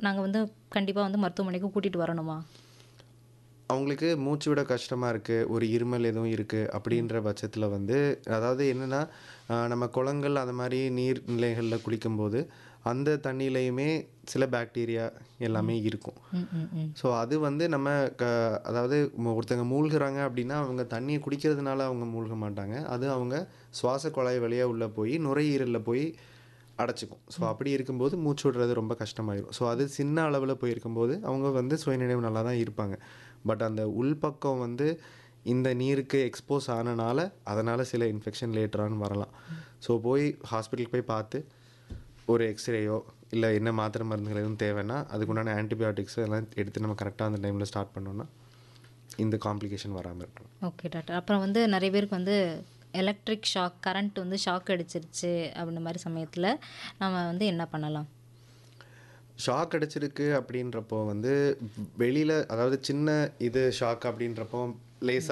நாங்கள் வந்து கண்டிப்பாக வந்து மருத்துவமனைக்கு கூட்டிகிட்டு வரணுமா அவங்களுக்கு மூச்சு விட கஷ்டமாக இருக்குது ஒரு இருமல் எதுவும் இருக்குது அப்படின்ற பட்சத்தில் வந்து அதாவது என்னென்னா நம்ம குளங்கள் அந்த மாதிரி நீர்நிலைகளில் குளிக்கும்போது அந்த தண்ணியிலையுமே சில பாக்டீரியா எல்லாமே இருக்கும் ம் ம் ம் ஸோ அது வந்து நம்ம க அதாவது ம- ஒருத்தங்க மூழ்குறாங்க அப்படின்னா அவங்க தண்ணியை குடிக்கிறதுனால அவங்க மூழ்க மாட்டாங்க அது அவங்க சுவாச குழாய் வழியாக உள்ளே போய் நுரையீரலில் போய் அடைச்சிக்கும் ஸோ அப்படி இருக்கும்போது மூச்சு விடுறது ரொம்ப கஷ்டமாயிடும் ஸோ அது சின்ன அளவில் போயிருக்கும்போது அவங்க வந்து சுயநினைவு நல்லா தான் இருப்பாங்க பட் அந்த உள்பக்கம் வந்து இந்த நீருக்கு எக்ஸ்போஸ் ஆனனால அதனால் சில இன்ஃபெக்ஷன் லேட்டரான்னு வரலாம் ஸோ போய் ஹாஸ்பிட்டலுக்கு போய் பார்த்து ஒரு எக்ஸ்ரேயோ இல்லை என்ன மாத்திரை மருந்துகள் எதுவும் தேவைன்னா அதுக்குண்டான ஆன்டிபயோட்டிக்ஸ் எல்லாம் எடுத்து நம்ம கரெக்டாக அந்த டைமில் ஸ்டார்ட் பண்ணோம்னா இந்த காம்ப்ளிகேஷன் வராமல் இருக்கும் ஓகே டாக்டர் அப்புறம் வந்து நிறைய பேருக்கு வந்து எலக்ட்ரிக் ஷாக் கரண்ட் வந்து ஷாக் அடிச்சிருச்சு அப்படின்ற மாதிரி சமயத்தில் நம்ம வந்து என்ன பண்ணலாம் ஷாக் அடிச்சிருக்கு அப்படின்றப்போ வந்து வெளியில் அதாவது சின்ன இது ஷாக் அப்படின்றப்போ லேசாக